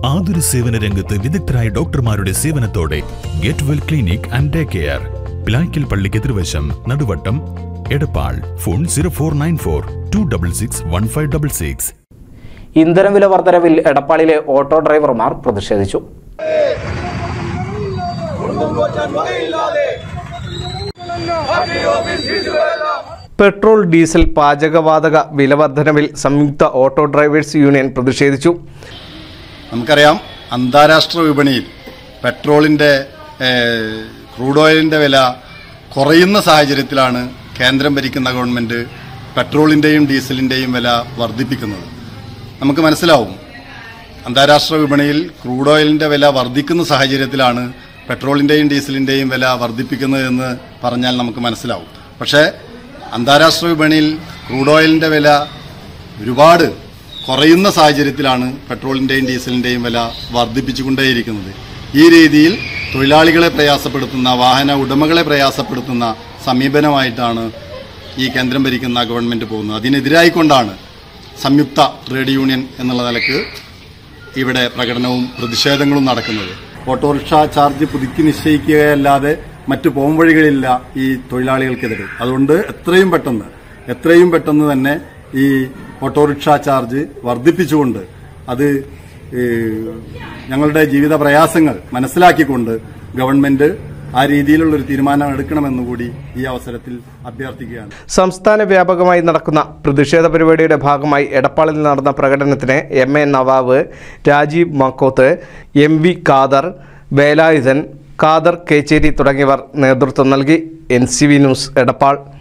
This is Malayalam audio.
ആതുര സേവന രംഗത്ത് വിദഗ്ധരായ ഡോക്ടർമാരുടെ സേവനത്തോടെ get well clinic and day care Pilaikkal പള്ളിക്ക് എതിർവശം Naduvattam Edappal phone zero four nine four two double six one five double six ഇന്ധനവില വർധനവിൽ എടപ്പാളിലെ ഓട്ടോ ഡ്രൈവർമാർ പ്രതിഷേധിച്ചു പെട്രോൾ ഡീസൽ പാചകവാതക വില വർധനവിൽ സംയുക്ത ഓട്ടോ ഡ്രൈവേഴ്സ് യൂണിയൻ പ്രതിഷേധിച്ചു നമുക്കറിയാം അന്താരാഷ്ട്ര വിപണിയിൽ പെട്രോളിൻ്റെ ഏഹ്, ക്രൂഡ് ഓയിലിൻ്റെ വില കുറയുന്ന സാഹചര്യത്തിലാണ് കേന്ദ്രം ഭരിക്കുന്ന ഗവൺമെൻറ് പെട്രോളിൻ്റെയും ഡീസലിൻ്റെയും വില വർദ്ധിപ്പിക്കുന്നത് നമുക്ക് മനസ്സിലാവും അന്താരാഷ്ട്ര വിപണിയിൽ ക്രൂഡ് ഓയിലിൻ്റെ വില വർദ്ധിക്കുന്ന സാഹചര്യത്തിലാണ് പെട്രോളിൻ്റെയും ഡീസലിൻ്റെയും വില വർദ്ധിപ്പിക്കുന്നത് എന്ന് പറഞ്ഞാൽ നമുക്ക് മനസ്സിലാവും പക്ഷേ അന്താരാഷ്ട്ര വിപണിയിൽ ക്രൂഡ് ഓയിലിൻ്റെ വില ഒരുപാട് കുറയുന്ന സാഹചര്യത്തിലാണ് പെട്രോളിൻ്റെയും ഡീസലിൻ്റെയും വില വർദ്ധിപ്പിച്ചുകൊണ്ടേയിരിക്കുന്നത് ഈ രീതിയിൽ തൊഴിലാളികളെ പ്രയാസപ്പെടുത്തുന്ന വാഹന ഉടമകളെ പ്രയാസപ്പെടുത്തുന്ന സമീപനമായിട്ടാണ് ഈ കേന്ദ്രം ഭരിക്കുന്ന ഗവൺമെൻറ് പോകുന്നത് അതിനെതിരായിക്കൊണ്ടാണ് സംയുക്ത ട്രേഡ് യൂണിയൻ എന്നുള്ള നിലക്ക് ഇവിടെ പ്രകടനവും പ്രതിഷേധങ്ങളും നടക്കുന്നത് ഓട്ടോറിക്ഷ ചാർജ് പുതുക്കി നിശ്ചയിക്കുകയല്ലാതെ മറ്റു പോംവഴികളില്ല ഈ തൊഴിലാളികൾക്കെതിരെ അതുകൊണ്ട് എത്രയും പെട്ടെന്ന് എത്രയും പെട്ടെന്ന് തന്നെ ഈ ഓട്ടോറിക്ഷ ചാർജ് വർദ്ധിപ്പിച്ചുകൊണ്ട് അത് ഈ, ഞങ്ങളുടെ ജീവിത പ്രയാസങ്ങൾ മനസ്സിലാക്കിക്കൊണ്ട് ഗവൺമെന്റ് ആ രീതിയിലുള്ള ഒരു തീരുമാനം എടുക്കണമെന്നുകൂടി ഈ അവസരത്തിൽ അഭ്യർത്ഥിക്കുകയാണ് സംസ്ഥാന വ്യാപകമായി നടക്കുന്ന പ്രതിഷേധ പരിപാടിയുടെ ഭാഗമായി എടപ്പാളിൽ നടന്ന പ്രകടനത്തിന് M A Nawab Rajeev Makkoth M V Khader Velayudhan Khader Kecheri തുടങ്ങിയവർ നേതൃത്വം നൽകി N C V news Edappal